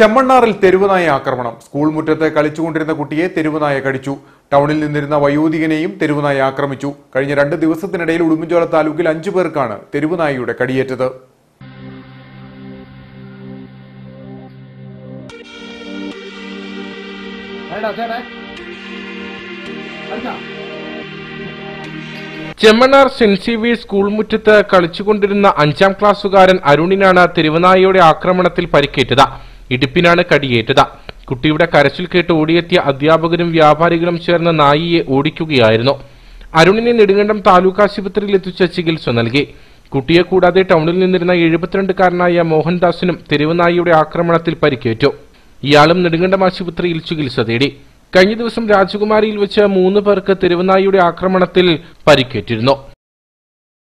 ചെമ്മണ്ണാറിൽ തെരുവുനായ ആക്രമണം സ്കൂൾ മുറ്റത്ത് കളിച്ചുകൊണ്ടിരുന്ന കുട്ടിയെ തെരുവുനായ കടിച്ചു ടൗണിൽ നിന്നിരുന്ന വയോധികനെയും തെരുവുനായ ആക്രമിച്ചു കഴിഞ്ഞ രണ്ട് ദിവസത്തിനിടയിൽ ഉടുമ്പൻചോല താലൂക്കിൽ അഞ്ചു പേർക്കാണ് തെരുവുനായയുടെ കടിയേറ്റത് ചെമ്മണ്ണാർ സെന്റ് സേവിയേഴ്സ് സ്കൂൾ മുറ്റത്ത് കളിച്ചുകൊണ്ടിരുന്ന അഞ്ചാം ക്ലാസ്സുകാരൻ അരുണിനാണ് തിരുവനായയുടെ ആക്രമണത്തിൽ പരിക്കേറ്റത് ഇടുപ്പിനാണ് കടിയേറ്റത് കുട്ടിയുടെ കരച്ചിൽ കേട്ട് ഓടിയെത്തിയ അധ്യാപകരും വ്യാപാരികളും ചേർന്ന് നായിയെ ഓടിക്കുകയായിരുന്നു അരുണിനെ നെടുങ്കണ്ടം താലൂക്ക് ആശുപത്രിയിൽ എത്തിച്ച് ചികിത്സ നൽകി കുട്ടിയെ കൂടാതെ ടൗണിൽ നിന്നിരുന്ന എഴുപത്തിരണ്ടുകാരനായ മോഹൻദാസിനും തെരുവുനായിയുടെ ആക്രമണത്തിൽ പരിക്കേറ്റു ഇയാളും നെടുങ്കണ്ടം ആശുപത്രിയിൽ ചികിത്സ തേടി കഴിഞ്ഞ ദിവസം രാജകുമാരിയിൽ വെച്ച് മൂന്ന് പേർക്ക് തെരുവുനായിയുടെ ആക്രമണത്തിൽ പരിക്കേറ്റിരുന്നു